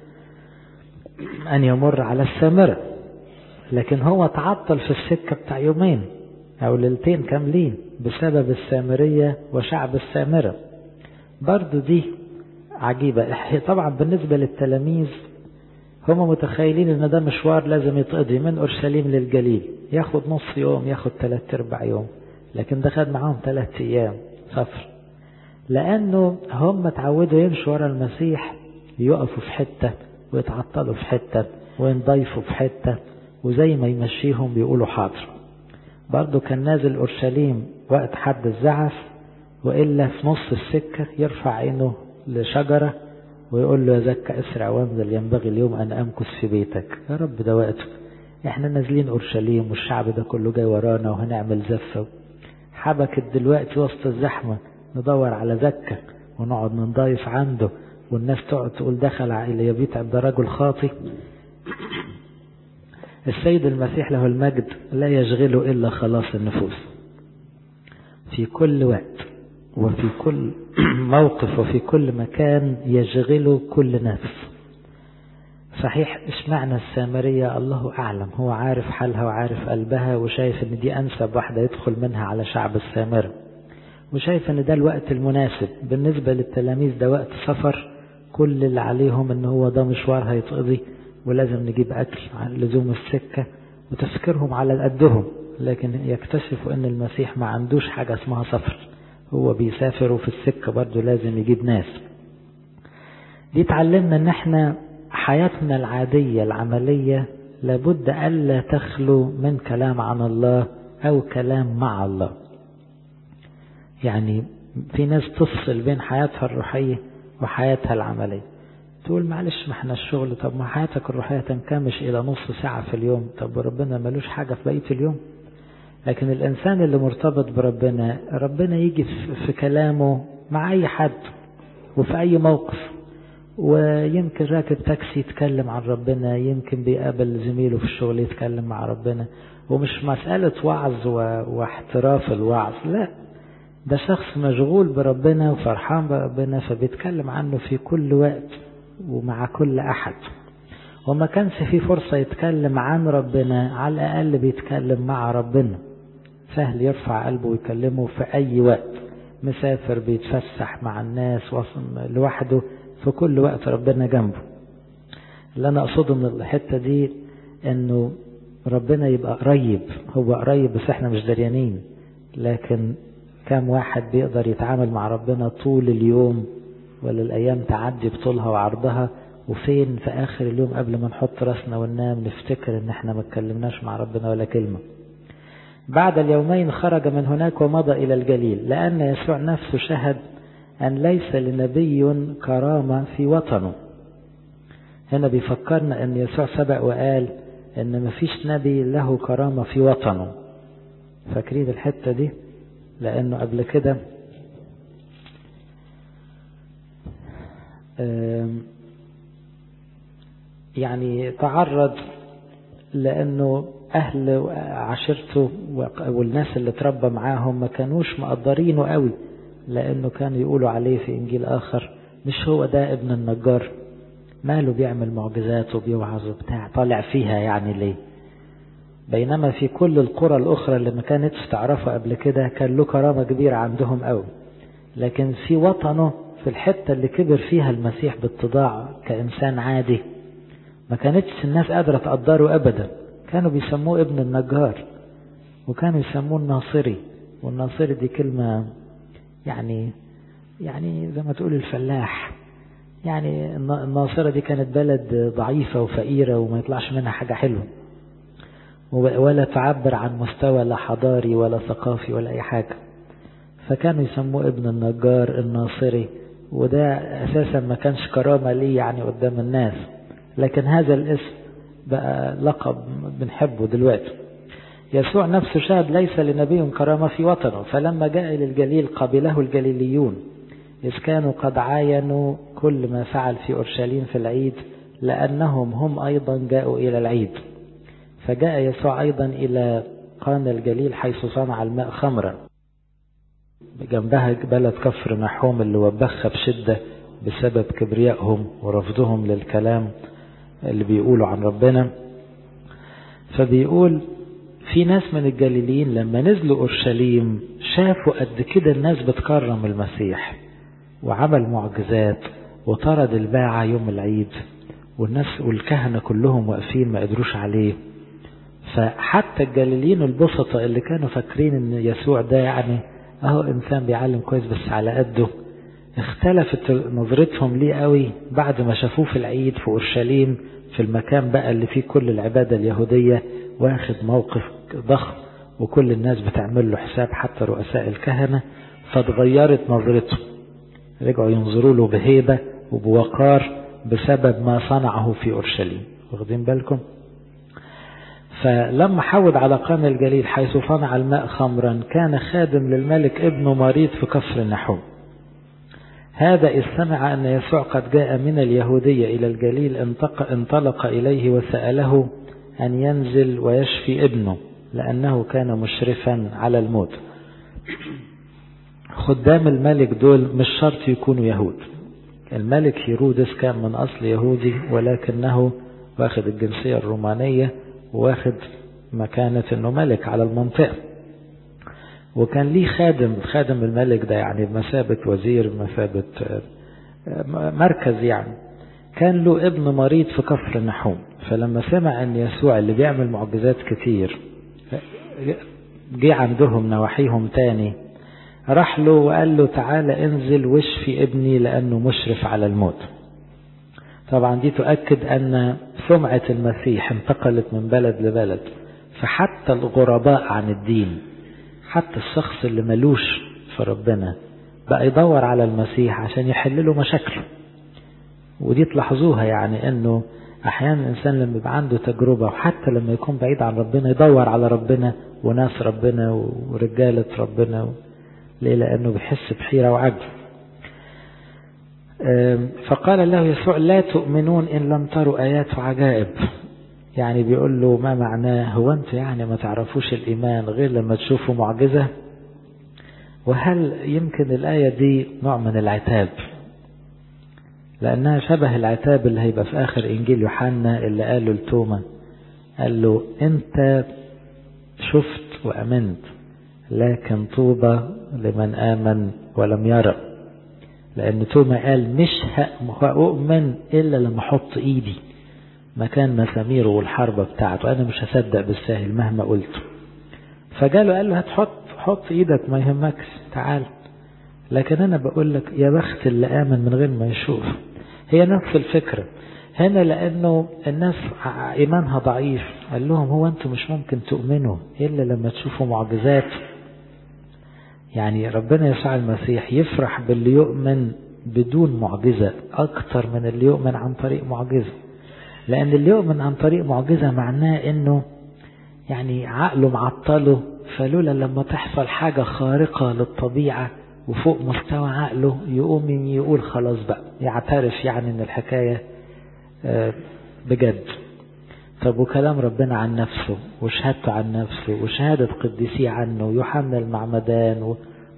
أن يمر على السامرة لكن هو تعطل في السكة بتاع يومين أو ليلتين كاملين بسبب السامرية وشعب السامرة برضو دي عجيبة طبعا بالنسبة للتلاميذ هم متخيلين ان ده مشوار لازم يتقضي من اورشليم للجليل ياخد نص يوم ياخد ثلاث ارباع يوم لكن ده خد معاهم ثلاث ايام سفر لانه هم اتعودوا يمشوا ورا المسيح يقفوا في حتة ويتعطلوا في حتة وينضيفوا في حتة وزي ما يمشيهم بيقولوا حاضر برضه كان نازل أورشليم وقت حد الزعف وإلا في نص السكة يرفع عينه لشجرة ويقول له يا زكا اسرع وانزل ينبغي اليوم أن أمكث في بيتك يا رب ده وقته احنا نازلين أورشليم والشعب ده كله جاي ورانا وهنعمل زفة حبكت دلوقتي وسط الزحمة ندور على زكا ونقعد نضايف عنده والناس تقعد تقول دخل إلى بيت عند رجل خاطي السيد المسيح له المجد لا يشغله إلا خلاص النفوس في كل وقت وفي كل موقف وفي كل مكان يشغله كل نفس صحيح اشمعنى السامرية الله أعلم هو عارف حالها وعارف قلبها وشايف ان دي أنسب واحدة يدخل منها على شعب السامرة وشايف ان ده الوقت المناسب بالنسبة للتلاميذ ده وقت سفر كل اللي عليهم ان هو ده مشوار هيتقضي ولازم نجيب أكل عن لزوم السكة وتفكيرهم على قدهم لكن يكتشفوا أن المسيح ما عندوش حاجة اسمها سفر هو بيسافر وفي السكة برضه لازم يجيب ناس دي تعلمنا ان احنا حياتنا العادية العملية لابد ألا تخلو من كلام عن الله أو كلام مع الله يعني في ناس تفصل بين حياتها الروحية وحياتها العملية تقول معلش ما احنا الشغل طب ما حياتك الروحية تنكمش إلى نص ساعة في اليوم طب وربنا ملوش حاجة في بقية اليوم لكن الإنسان اللي مرتبط بربنا ربنا يجي في كلامه مع أي حد وفي أي موقف ويمكن راكب تاكسي يتكلم عن ربنا يمكن بيقابل زميله في الشغل يتكلم مع ربنا ومش مسألة وعظ واحتراف الوعظ لا ده شخص مشغول بربنا وفرحان بربنا فبيتكلم عنه في كل وقت ومع كل أحد وما كانش في فرصة يتكلم عن ربنا على الأقل بيتكلم مع ربنا سهل يرفع قلبه ويكلمه في أي وقت مسافر بيتفسح مع الناس لوحده في كل وقت ربنا جنبه اللي أنا أقصده من الحتة دي أنه ربنا يبقى قريب هو قريب بس احنا مش دريانين لكن كم واحد بيقدر يتعامل مع ربنا طول اليوم ولا الأيام تعدي بطولها وعرضها وفين في آخر اليوم قبل ما نحط راسنا وننام نفتكر ان احنا ما اتكلمناش مع ربنا ولا كلمة بعد اليومين خرج من هناك ومضى إلى الجليل لأن يسوع نفسه شهد أن ليس لنبي كرامة في وطنه هنا بيفكرنا أن يسوع سبق وقال أن مفيش نبي له كرامة في وطنه فاكرين الحتة دي لأنه قبل كده يعني تعرض لأنه أهل عشيرته والناس اللي تربى معاهم ما كانوش مقدرينه قوي لأنه كانوا يقولوا عليه في إنجيل آخر مش هو ده ابن النجار ماله بيعمل معجزات وبيوعظ وبتاع طالع فيها يعني ليه بينما في كل القرى الأخرى اللي ما كانتش تعرفه قبل كده كان له كرامة كبيرة عندهم قوي لكن في وطنه في الحتة اللي كبر فيها المسيح باتضاع كإنسان عادي ما كانتش الناس قادرة تقدره أبدا كانوا بيسموه ابن النجار وكانوا يسموه الناصري والناصري دي كلمة يعني يعني زي ما تقول الفلاح يعني الناصرة دي كانت بلد ضعيفة وفقيرة وما يطلعش منها حاجة حلوة ولا تعبر عن مستوى لا حضاري ولا ثقافي ولا أي حاجة فكانوا يسموه ابن النجار الناصري وده أساسا ما كانش كرامة ليه يعني قدام الناس لكن هذا الاسم بقى لقب بنحبه دلوقتي يسوع نفسه شهد ليس لنبي كرامة في وطنه فلما جاء إلى الجليل قبله الجليليون إذ كانوا قد عاينوا كل ما فعل في أورشليم في العيد لأنهم هم أيضا جاءوا إلى العيد فجاء يسوع أيضا إلى قانا الجليل حيث صنع الماء خمرا جنبها بلد كفر نحوم اللي وبخها بشدة بسبب كبريائهم ورفضهم للكلام اللي بيقولوا عن ربنا فبيقول في ناس من الجليليين لما نزلوا أورشليم شافوا قد كده الناس بتكرم المسيح وعمل معجزات وطرد الباعة يوم العيد والناس والكهنة كلهم واقفين ما قدروش عليه فحتى الجليليين البسطة اللي كانوا فاكرين ان يسوع ده يعني اهو انسان بيعلم كويس بس على قده اختلفت نظرتهم ليه قوي بعد ما شافوه في العيد في اورشليم في المكان بقى اللي فيه كل العبادة اليهودية واخد موقف ضخم وكل الناس بتعمل له حساب حتى رؤساء الكهنة فتغيرت نظرته رجعوا ينظروا له بهيبة وبوقار بسبب ما صنعه في أورشليم واخدين بالكم فلما حود على قام الجليل حيث صنع الماء خمرا كان خادم للملك ابنه مريض في كفر النحوم هذا إذ سمع أن يسوع قد جاء من اليهودية إلى الجليل انطلق, انطلق إليه وسأله أن ينزل ويشفي ابنه لأنه كان مشرفا على الموت خدام الملك دول مش شرط يكونوا يهود الملك هيرودس كان من أصل يهودي ولكنه واخد الجنسية الرومانية واخد مكانة انه ملك على المنطقة وكان ليه خادم خادم الملك ده يعني بمثابة وزير بمثابة مركز يعني كان له ابن مريض في كفر النحوم فلما سمع ان يسوع اللي بيعمل معجزات كتير جه عندهم نواحيهم تاني راح له وقال له تعالى انزل واشفي ابني لانه مشرف على الموت طبعا دي تؤكد ان سمعة المسيح انتقلت من بلد لبلد فحتى الغرباء عن الدين حتى الشخص اللي ملوش في ربنا بقى يدور على المسيح عشان يحل له مشاكله ودي تلاحظوها يعني انه احيانا الانسان لما يبقى عنده تجربة وحتى لما يكون بعيد عن ربنا يدور على ربنا وناس ربنا ورجالة ربنا ليه لانه بيحس بحيرة وعجز فقال له يسوع لا تؤمنون إن لم تروا آيات وعجائب يعني بيقول له ما معناه هو أنت يعني ما تعرفوش الإيمان غير لما تشوفوا معجزة وهل يمكن الآية دي نوع من العتاب لأنها شبه العتاب اللي هيبقى في آخر إنجيل يوحنا اللي قاله لتوما قال له أنت شفت وأمنت لكن طوبى لمن آمن ولم يرى لأن توما قال مش هؤمن إلا لما أحط إيدي مكان مساميره والحربة بتاعته أنا مش هصدق بالساهل مهما قلته فجاله قال له هتحط حط إيدك ما يهمكش تعال لكن أنا بقول لك يا بخت اللي آمن من غير ما يشوف هي نفس الفكرة هنا لأنه الناس إيمانها ضعيف قال لهم هو أنتم مش ممكن تؤمنوا إلا لما تشوفوا معجزات يعني ربنا يسوع المسيح يفرح باللي يؤمن بدون معجزة أكتر من اللي يؤمن عن طريق معجزة لأن اللي يؤمن عن طريق معجزة معناه إنه يعني عقله معطله فلولا لما تحصل حاجة خارقة للطبيعة وفوق مستوى عقله يقوم يقول خلاص بقى يعترف يعني إن الحكاية بجد طب وكلام ربنا عن نفسه وشهادته عن نفسه وشهادة قديسيه عنه ويوحنا المعمدان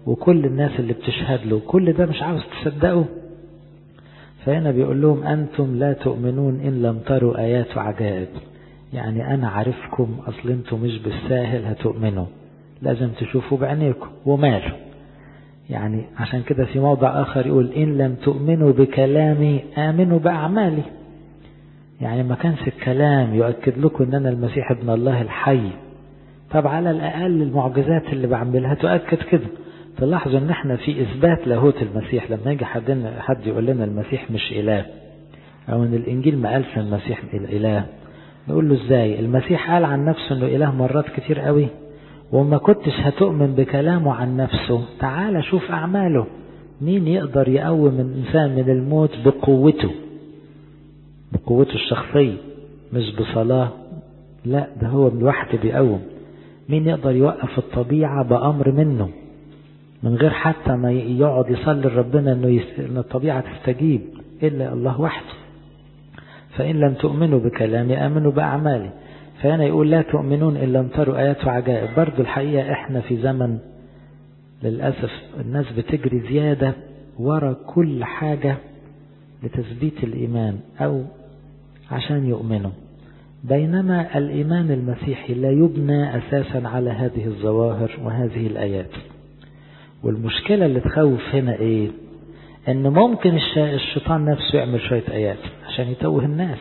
وكل الناس اللي بتشهد له كل ده مش عاوز تصدقه فهنا بيقول لهم أنتم لا تؤمنون إن لم تروا آيات وعجائب يعني أنا عارفكم أصل أنتم مش بالساهل هتؤمنوا لازم تشوفوا بعينيكم وماله يعني عشان كده في موضع آخر يقول إن لم تؤمنوا بكلامي آمنوا بأعمالي يعني ما كانش الكلام يؤكد لكم أن أنا المسيح ابن الله الحي طب على الأقل المعجزات اللي بعملها تؤكد كده تلاحظوا ان احنا في اثبات لاهوت المسيح لما يجي حد حد يقول لنا المسيح مش اله او ان الانجيل ما قالش المسيح اله نقول له ازاي المسيح قال عن نفسه انه اله مرات كتير قوي وما كنتش هتؤمن بكلامه عن نفسه تعال شوف اعماله مين يقدر يقوم الانسان من الموت بقوته بقوته الشخصية مش بصلاة لا ده هو لوحده بيقوم مين يقدر يوقف الطبيعة بأمر منه من غير حتى ما يقعد يصلي لربنا انه يس... ان الطبيعة تستجيب الا الله وحده فان لم تؤمنوا بكلامي امنوا باعمالي فهنا يقول لا تؤمنون ان لم تروا ايات وعجائب برضو الحقيقة احنا في زمن للأسف الناس بتجري زيادة ورا كل حاجة لتثبيت الإيمان أو عشان يؤمنوا بينما الإيمان المسيحي لا يبنى أساسا على هذه الظواهر وهذه الآيات والمشكلة اللي تخوف هنا ايه ان ممكن الشيطان نفسه يعمل شوية ايات عشان يتوه الناس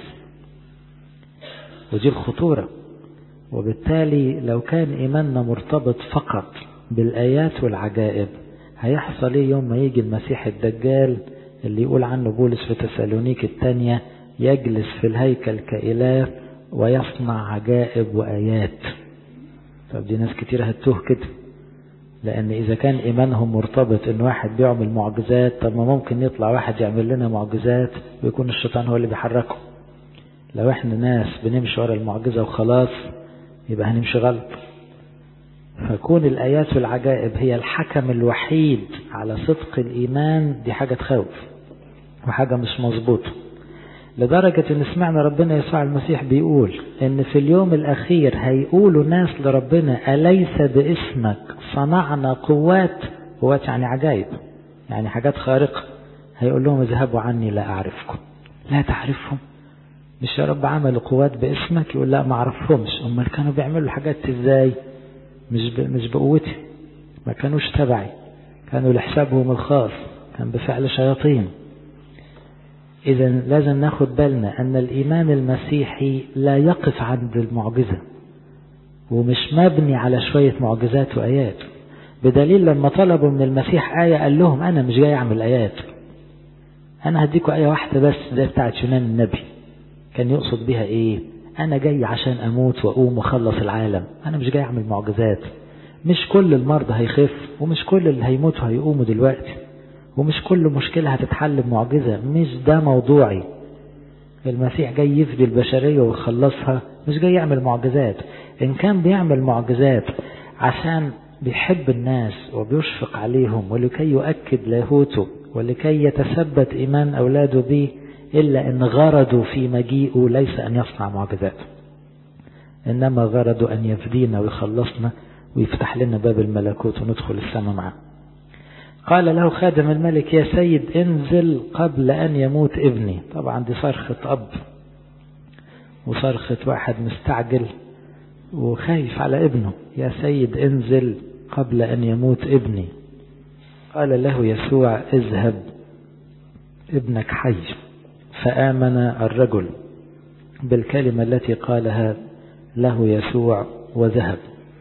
ودي الخطورة وبالتالي لو كان ايماننا مرتبط فقط بالايات والعجائب هيحصل ايه يوم ما يجي المسيح الدجال اللي يقول عنه بولس في تسالونيك الثانية يجلس في الهيكل كإله ويصنع عجائب وآيات طب دي ناس كتير هتوه كده لأن إذا كان إيمانهم مرتبط إن واحد بيعمل معجزات طب ما ممكن يطلع واحد يعمل لنا معجزات ويكون الشيطان هو اللي بيحركه لو إحنا ناس بنمشي ورا المعجزة وخلاص يبقى هنمشي غلط فكون الآيات والعجائب هي الحكم الوحيد على صدق الإيمان دي حاجة تخوف وحاجة مش مظبوطة لدرجة ان سمعنا ربنا يسوع المسيح بيقول ان في اليوم الاخير هيقولوا ناس لربنا أليس باسمك صنعنا قوات قوات يعني عجائب يعني حاجات خارقة هيقول لهم اذهبوا عني لا اعرفكم لا تعرفهم مش يا رب عملوا قوات باسمك يقول لا ما اعرفهمش امال كانوا بيعملوا حاجات ازاي مش ب... مش بقوتي ما كانوش تبعي كانوا لحسابهم الخاص كان بفعل شياطين إذا لازم ناخد بالنا أن الإيمان المسيحي لا يقف عند المعجزة ومش مبني على شوية معجزات وآيات بدليل لما طلبوا من المسيح آية قال لهم أنا مش جاي أعمل آيات أنا هديكوا آية واحدة بس زي بتاعت يونان النبي كان يقصد بها إيه أنا جاي عشان أموت وأقوم وأخلص العالم أنا مش جاي أعمل معجزات مش كل المرضى هيخف ومش كل اللي هيموتوا هيقوموا دلوقتي ومش كل مشكلة هتتحل بمعجزة مش ده موضوعي المسيح جاي يفدي البشرية ويخلصها مش جاي يعمل معجزات إن كان بيعمل معجزات عشان بيحب الناس وبيشفق عليهم ولكي يؤكد لاهوته ولكي يتثبت إيمان أولاده به إلا أن غرضه في مجيئه ليس أن يصنع معجزات إنما غرضه أن يفدينا ويخلصنا ويفتح لنا باب الملكوت وندخل السماء معه قال له خادم الملك يا سيد انزل قبل أن يموت ابني طبعا دي صرخة أب وصرخة واحد مستعجل وخايف على ابنه يا سيد انزل قبل أن يموت ابني قال له يسوع اذهب ابنك حي فآمن الرجل بالكلمة التي قالها له يسوع وذهب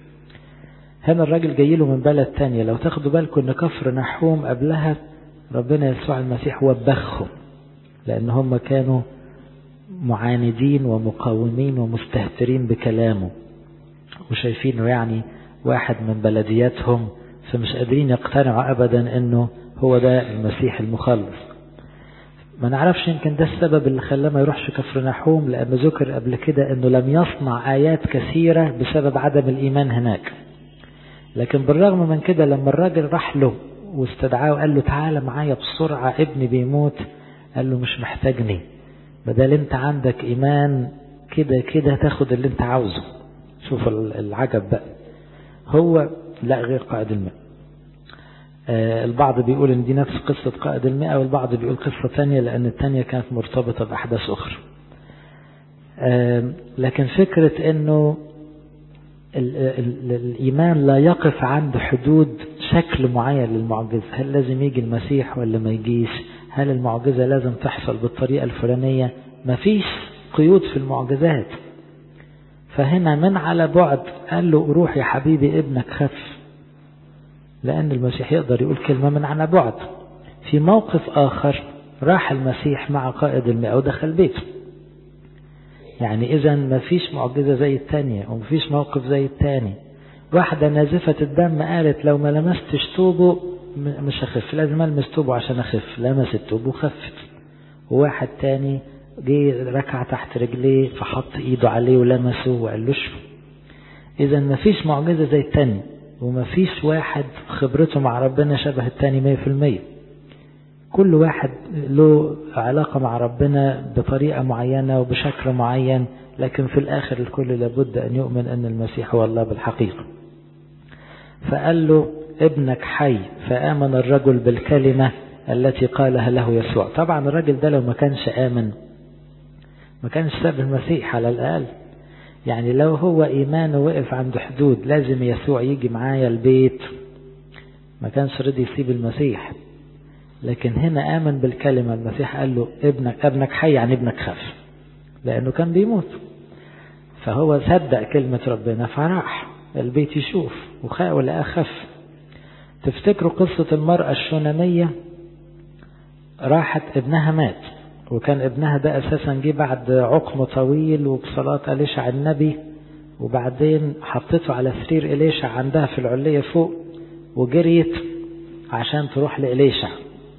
هنا الراجل جاي له من بلد تانية لو تاخدوا بالكم ان كفر نحوم قبلها ربنا يسوع المسيح وبخهم لان هم كانوا معاندين ومقاومين ومستهترين بكلامه وشايفينه يعني واحد من بلدياتهم فمش قادرين يقتنعوا ابدا انه هو ده المسيح المخلص ما نعرفش يمكن ده السبب اللي خلاه ما يروحش كفر نحوم لأن ذكر قبل كده أنه لم يصنع آيات كثيرة بسبب عدم الإيمان هناك لكن بالرغم من كده لما الراجل راح له واستدعاه وقال له تعالى معايا بسرعة ابني بيموت قال له مش محتاجني بدل انت عندك ايمان كده كده تاخد اللي انت عاوزه شوف العجب بقى هو لا غير قائد الماء البعض بيقول ان دي نفس قصة قائد المئة والبعض بيقول قصة تانية لان التانية كانت مرتبطة بأحداث أخرى لكن فكرة انه ال ال الإيمان لا يقف عند حدود شكل معين للمعجزة هل لازم يجي المسيح ولا ما يجيش هل المعجزة لازم تحصل بالطريقة الفلانية مفيش قيود في المعجزات فهنا من على بعد قال له روح يا حبيبي ابنك خف لأن المسيح يقدر يقول كلمة من على بعد في موقف آخر راح المسيح مع قائد المئة ودخل بيته يعني إذا ما فيش معجزة زي التانية وما فيش موقف زي التاني واحدة نازفة الدم قالت لو ما لمستش توبه مش هخف لازم ألمس توبه عشان أخف لمست توبه وخفت وواحد تاني جه ركع تحت رجليه فحط ايده عليه ولمسه وقال له اشفى اذا ما فيش معجزة زي التاني وما فيش واحد خبرته مع ربنا شبه التاني مية في المية كل واحد له علاقة مع ربنا بطريقة معينة وبشكل معين لكن في الآخر الكل لابد أن يؤمن أن المسيح هو الله بالحقيقة فقال له ابنك حي فآمن الرجل بالكلمة التي قالها له يسوع طبعا الراجل ده لو ما كانش آمن ما كانش ساب المسيح على الأقل يعني لو هو إيمانه وقف عند حدود لازم يسوع يجي معايا البيت ما كانش رضي يسيب المسيح لكن هنا آمن بالكلمة المسيح قال له ابنك ابنك حي يعني ابنك خف لأنه كان بيموت فهو صدق كلمة ربنا فراح البيت يشوف ولا أخف تفتكروا قصة المرأة الشونامية راحت ابنها مات وكان ابنها ده أساسا جه بعد عقم طويل وبصلاة أليشع النبي وبعدين حطيته على سرير إليشع عندها في العلية فوق وجريت عشان تروح لإليشع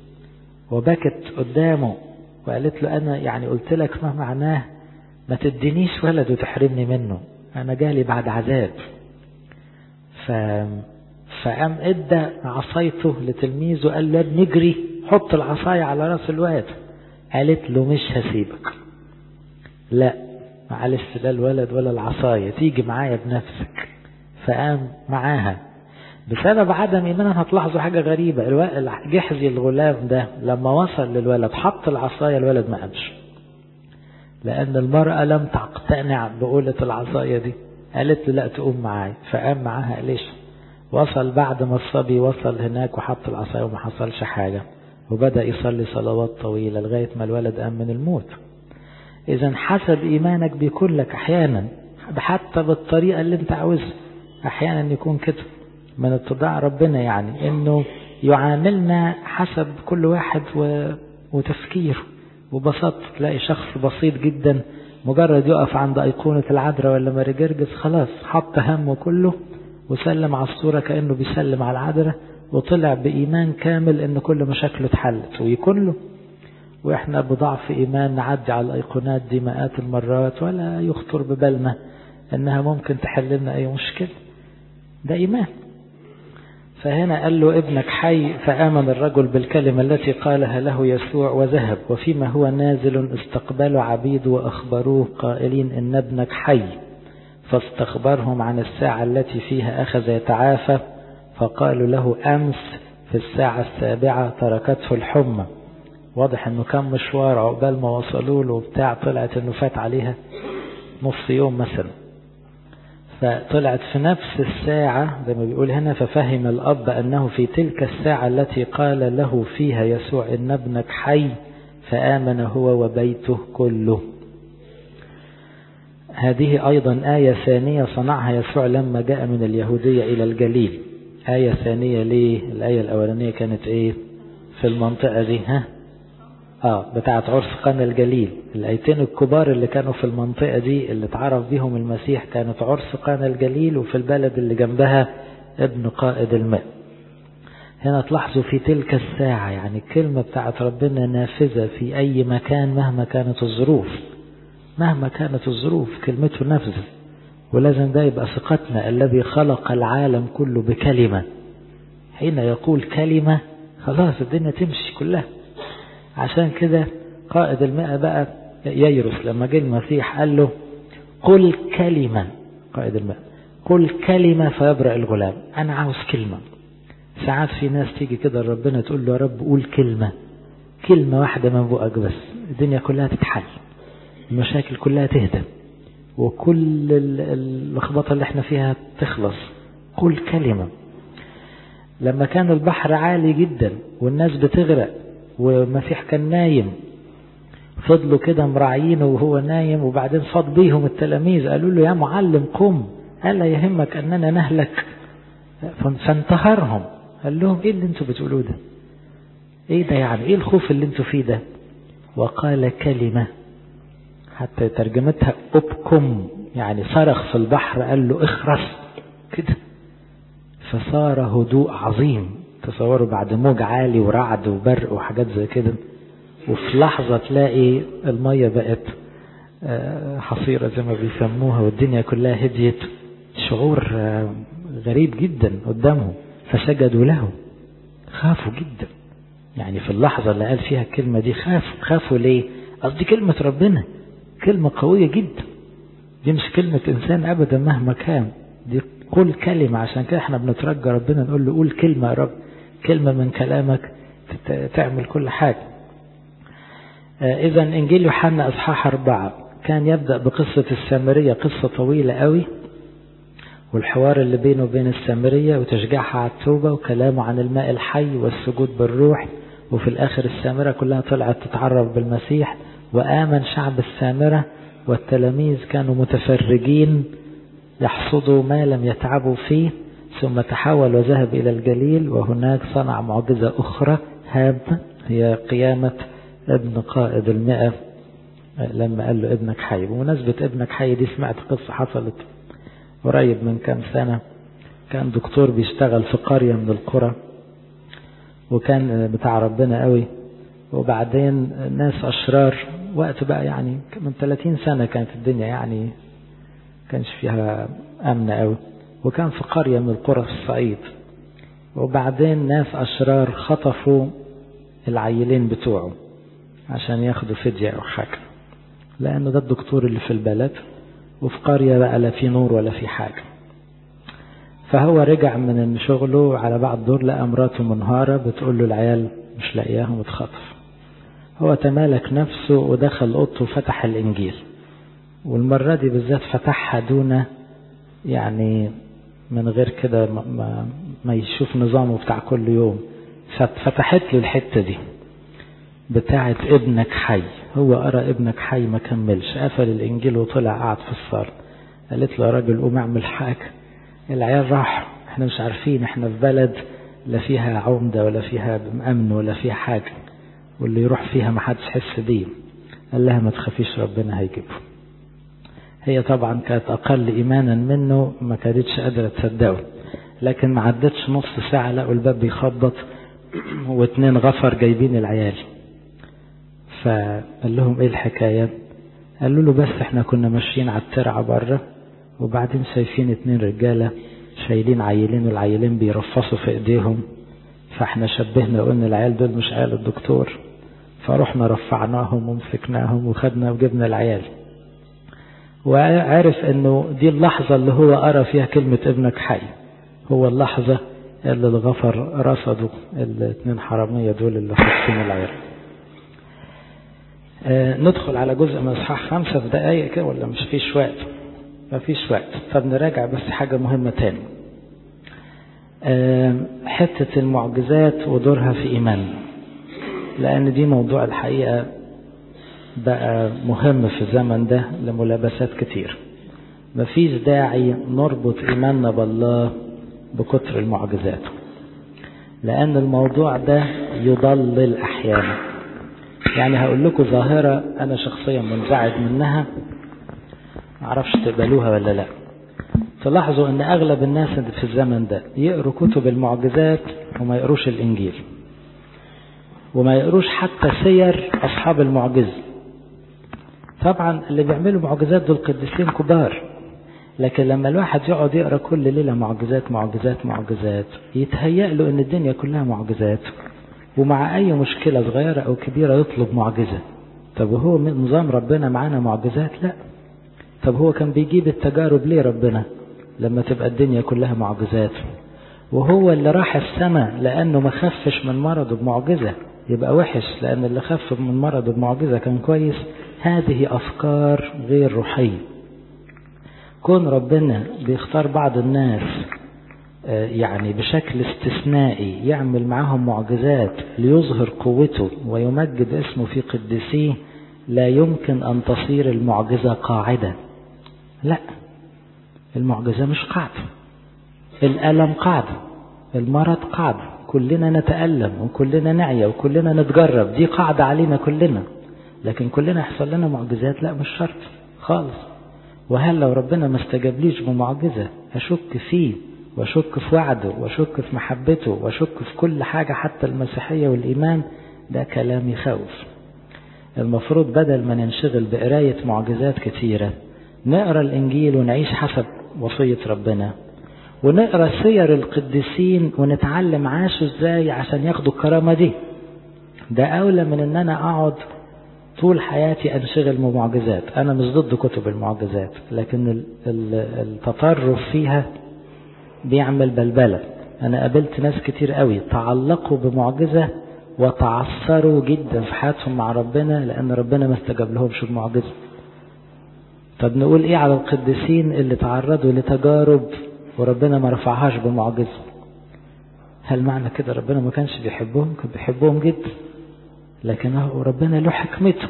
وبكت قدامه وقالت له أنا يعني قلت لك ما معناه ما تدينيش ولد وتحرمني منه أنا جالي بعد عذاب ف... فقام ادى عصايته لتلميذه قال له نجري حط العصاية على راس الواد قالت له مش هسيبك لا معلش لا الولد ولا العصاية تيجي معايا بنفسك فقام معاها بسبب عدم إيمانها هتلاحظوا حاجة غريبة جحزي الغلام ده لما وصل للولد حط العصاية الولد ما قامش لأن المرأة لم تقتنع بقولة العصاية دي قالت له لا تقوم معايا فقام معاها ليش وصل بعد ما الصبي وصل هناك وحط العصاية وما حصلش حاجة وبدأ يصلي صلوات طويلة لغاية ما الولد قام من الموت إذا حسب إيمانك بيكون لك أحيانا حتى بالطريقة اللي انت عاوزها أحيانا يكون كده من اتضاع ربنا يعني انه يعاملنا حسب كل واحد و... وتفكيره وبساطة تلاقي شخص بسيط جدا مجرد يقف عند أيقونة العذراء ولا ماري جرجس خلاص حط همه كله وسلم على الصورة كأنه بيسلم على العذراء وطلع بإيمان كامل إن كل مشاكله اتحلت ويكون له وإحنا بضعف إيمان نعدي على الأيقونات دي مئات المرات ولا يخطر ببالنا إنها ممكن تحل لنا أي مشكلة ده إيمان فهنا قال له ابنك حي فآمن الرجل بالكلمة التي قالها له يسوع وذهب وفيما هو نازل استقبلوا عبيد وأخبروه قائلين إن ابنك حي فاستخبرهم عن الساعة التي فيها أخذ يتعافى فقالوا له أمس في الساعة السابعة تركته الحمى واضح انه كان مشوار عقبال ما وصلوا له وبتاع طلعت انه فات عليها نص يوم مثلا فطلعت في نفس الساعة زي ما بيقول هنا ففهم الأب أنه في تلك الساعة التي قال له فيها يسوع إن ابنك حي فآمن هو وبيته كله هذه أيضا آية ثانية صنعها يسوع لما جاء من اليهودية إلى الجليل آية ثانية ليه الآية الأولانية كانت إيه في المنطقة دي ها آه بتاعت عرس قنا الجليل الآيتين الكبار اللي كانوا في المنطقة دي اللي اتعرف بيهم المسيح كانت عرس قنا الجليل وفي البلد اللي جنبها ابن قائد الماء هنا تلاحظوا في تلك الساعة يعني الكلمة بتاعت ربنا نافذة في أي مكان مهما كانت الظروف مهما كانت الظروف كلمته نافذة ولازم ده يبقى ثقتنا الذي خلق العالم كله بكلمة حين يقول كلمة خلاص الدنيا تمشي كلها عشان كده قائد المئة بقى ييرس لما جه المسيح قال له قل كلمة قائد المئة قل كلمة فيبرأ الغلام أنا عاوز كلمة ساعات في ناس تيجي كده ربنا تقول له يا رب قول كلمة كلمة واحدة من بقك بس الدنيا كلها تتحل المشاكل كلها تهدى وكل اللخبطة اللي احنا فيها تخلص قول كلمة لما كان البحر عالي جدا والناس بتغرق ومسيح كان نايم فضلوا كده مراعينه وهو نايم وبعدين فاض بيهم التلاميذ قالوا له يا معلم قم ألا يهمك أننا نهلك فانتهرهم قال لهم ايه اللي انتوا بتقولوه ده ايه ده يعني ايه الخوف اللي انتوا فيه ده وقال كلمة حتى ترجمتها ابكم يعني صرخ في البحر قال له اخرس كده فصار هدوء عظيم تصوروا بعد موج عالي ورعد وبرق وحاجات زي كده وفي لحظة تلاقي المية بقت حصيرة زي ما بيسموها والدنيا كلها هديت شعور غريب جدا قدامهم فسجدوا له خافوا جدا يعني في اللحظة اللي قال فيها الكلمة دي خافوا خافوا ليه قصدي كلمة ربنا كلمة قوية جدا دي مش كلمة إنسان أبدا مهما كان دي قول كلمة عشان كده احنا بنترجى ربنا نقول له قول كلمة يا رب كلمة من كلامك تعمل كل حاجة إذا إنجيل يوحنا إصحاح أربعة كان يبدأ بقصة السامرية قصة طويلة قوي والحوار اللي بينه وبين السامرية وتشجيعها على التوبة وكلامه عن الماء الحي والسجود بالروح وفي الآخر السامرة كلها طلعت تتعرف بالمسيح وآمن شعب السامرة والتلاميذ كانوا متفرجين يحصدوا ما لم يتعبوا فيه ثم تحول وذهب إلى الجليل وهناك صنع معجزة أخرى هامة هي قيامة ابن قائد المئة لما قال له ابنك حي بمناسبة ابنك حي دي سمعت قصة حصلت قريب من كام سنة كان دكتور بيشتغل في قرية من القرى وكان بتاع ربنا قوي وبعدين ناس أشرار وقت بقى يعني من 30 سنة كانت الدنيا يعني كانش فيها أمن قوي وكان في قرية من القرى في الصعيد وبعدين ناس أشرار خطفوا العيلين بتوعه عشان ياخدوا فدية أو حاجة لأنه ده الدكتور اللي في البلد وفي قرية بقى لا في نور ولا في حاجة فهو رجع من شغله على بعد دور لقى مراته منهارة بتقول له العيال مش لاقياهم اتخطف هو تمالك نفسه ودخل اوضته وفتح الانجيل والمرة دي بالذات فتحها دون يعني من غير كده ما, ما, ما يشوف نظامه بتاع كل يوم فتحت له الحتة دي بتاعت ابنك حي هو قرأ ابنك حي ما كملش قفل الانجيل وطلع قعد في الصالة قالت له يا راجل قوم اعمل حاجة العيال راح احنا مش عارفين احنا في بلد لا فيها عمدة ولا فيها امن ولا فيها حاجة واللي يروح فيها ما حدش حس بيه قال لها ما تخافيش ربنا هيجيبه هي طبعا كانت اقل ايمانا منه ما كانتش قادرة تصدقه لكن ما عدتش نص ساعة لقوا الباب بيخبط واتنين غفر جايبين العيال فقال لهم ايه الحكاية قالوا له بس احنا كنا ماشيين على الترعة بره وبعدين شايفين اتنين رجالة شايلين عيلين والعيلين بيرفصوا في ايديهم فاحنا شبهنا وقلنا العيال دول مش عيال الدكتور فرحنا رفعناهم ومسكناهم وخدنا وجبنا العيال وعرف انه دي اللحظة اللي هو قرا فيها كلمة ابنك حي هو اللحظة اللي الغفر رصدوا الاثنين حرامية دول اللي خاطفين العيال آه ندخل على جزء من اصحاح خمسة في دقايق كده ولا مش فيش وقت ما فيش وقت طب نراجع بس حاجة مهمة تاني آه حتة المعجزات ودورها في إيماننا لأن دي موضوع الحقيقة بقى مهم في الزمن ده لملابسات كتير مفيش داعي نربط إيماننا بالله بكتر المعجزات لأن الموضوع ده يضلل أحيانا يعني هقول لكم ظاهرة أنا شخصيا منزعج منها معرفش تقبلوها ولا لا تلاحظوا ان اغلب الناس في الزمن ده يقروا كتب المعجزات وما يقروش الانجيل وما يقروش حتى سير اصحاب المعجزة طبعا اللي بيعملوا معجزات دول قديسين كبار لكن لما الواحد يقعد يقرا كل ليله معجزات معجزات معجزات يتهيأ له ان الدنيا كلها معجزات ومع اي مشكله صغيره او كبيره يطلب معجزه طب وهو نظام ربنا معانا معجزات لا طب هو كان بيجيب التجارب ليه ربنا لما تبقى الدنيا كلها معجزات وهو اللي راح السماء لأنه ما خفش من مرضه بمعجزة يبقى وحش لأن اللي خف من مرضه بمعجزة كان كويس هذه أفكار غير روحية كون ربنا بيختار بعض الناس يعني بشكل استثنائي يعمل معهم معجزات ليظهر قوته ويمجد اسمه في قدسيه لا يمكن أن تصير المعجزة قاعدة لا المعجزة مش قاعدة الألم قاعدة المرض قاعدة كلنا نتألم وكلنا نعيا وكلنا نتجرب دي قاعدة علينا كلنا لكن كلنا يحصل لنا معجزات لا مش شرط خالص وهل لو ربنا ما استجابليش بمعجزة أشك فيه وأشك في وعده وأشك في محبته وأشك في كل حاجة حتى المسيحية والإيمان ده كلام يخوف المفروض بدل ما ننشغل بقراية معجزات كتيرة نقرأ الإنجيل ونعيش حسب وصية ربنا ونقرأ سير القديسين ونتعلم عاشوا ازاي عشان ياخدوا الكرامة دي ده أولى من ان انا اقعد طول حياتي انشغل بمعجزات انا مش ضد كتب المعجزات لكن التطرف فيها بيعمل بلبلة انا قابلت ناس كتير قوي تعلقوا بمعجزة وتعثروا جدا في حياتهم مع ربنا لان ربنا ما استجاب لهمش بمعجزة طب نقول ايه على القديسين اللي تعرضوا لتجارب وربنا ما رفعهاش بمعجزة هل معنى كده ربنا ما كانش بيحبهم كان بيحبهم جدا لكن ربنا له حكمته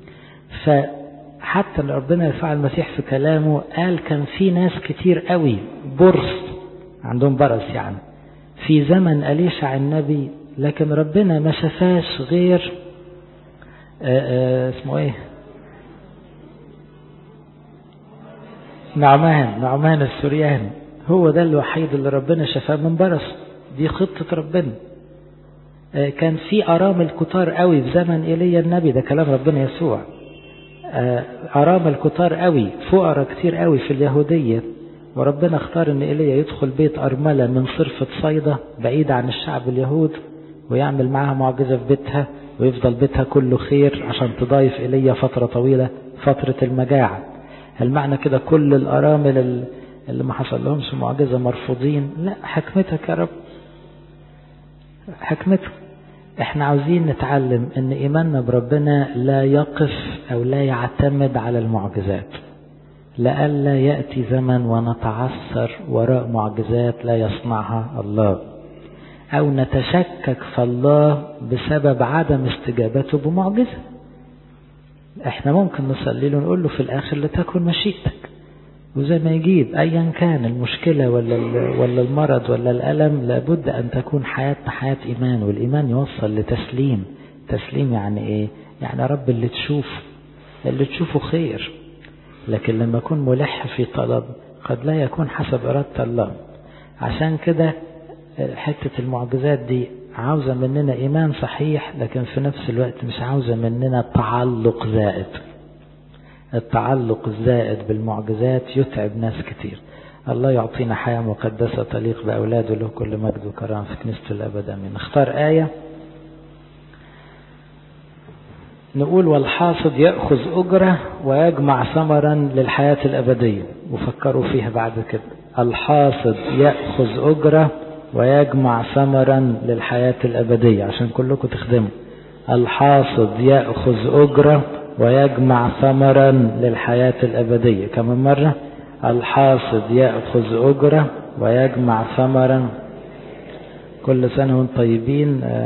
فحتى ربنا يسوع المسيح في كلامه قال كان في ناس كتير قوي برص عندهم برص يعني في زمن أليشع النبي لكن ربنا ما شفاش غير آآ آآ اسمه ايه نعمان نعمان السورياني هو ده الوحيد اللي ربنا شفاه من برص دي خطة ربنا كان في أرامل كتار قوي في زمن إيليا النبي ده كلام ربنا يسوع أرامل كتار قوي فقراء كتير قوي في اليهودية وربنا اختار ان إيليا يدخل بيت أرملة من صرفة صيدا بعيد عن الشعب اليهود ويعمل معها معجزة في بيتها ويفضل بيتها كله خير عشان تضايف إيليا فترة طويلة فترة المجاعة هل معنى كده كل الأرامل اللي ما حصل لهمش معجزة مرفوضين لا حكمتك يا رب حكمته احنا عاوزين نتعلم ان ايماننا بربنا لا يقف او لا يعتمد على المعجزات لئلا يأتي زمن ونتعثر وراء معجزات لا يصنعها الله او نتشكك في الله بسبب عدم استجابته بمعجزة احنا ممكن نصلي له ونقول له في الاخر لتكن مشيئتك وزي ما يجيب ايا كان المشكلة ولا ولا المرض ولا الالم لابد ان تكون حياتنا حياة ايمان والايمان يوصل لتسليم تسليم يعني ايه يعني رب اللي تشوفه اللي تشوفه خير لكن لما اكون ملح في طلب قد لا يكون حسب إرادة الله عشان كده حتة المعجزات دي عاوزة مننا إيمان صحيح لكن في نفس الوقت مش عاوزة مننا تعلق زائد التعلق الزائد بالمعجزات يتعب ناس كتير الله يعطينا حياة مقدسة تليق بأولاده له كل مجد وكرام في كنيسة الأبد أمين نختار آية نقول والحاصد يأخذ أجرة ويجمع ثمرا للحياة الأبدية وفكروا فيها بعد كده الحاصد يأخذ أجرة ويجمع ثمرا للحياة الأبدية عشان كلكم تخدموا الحاصد يأخذ أجرة ويجمع ثمرا للحياة الأبدية كم مرة الحاصد يأخذ أجرة ويجمع ثمرا كل سنة وانتم طيبين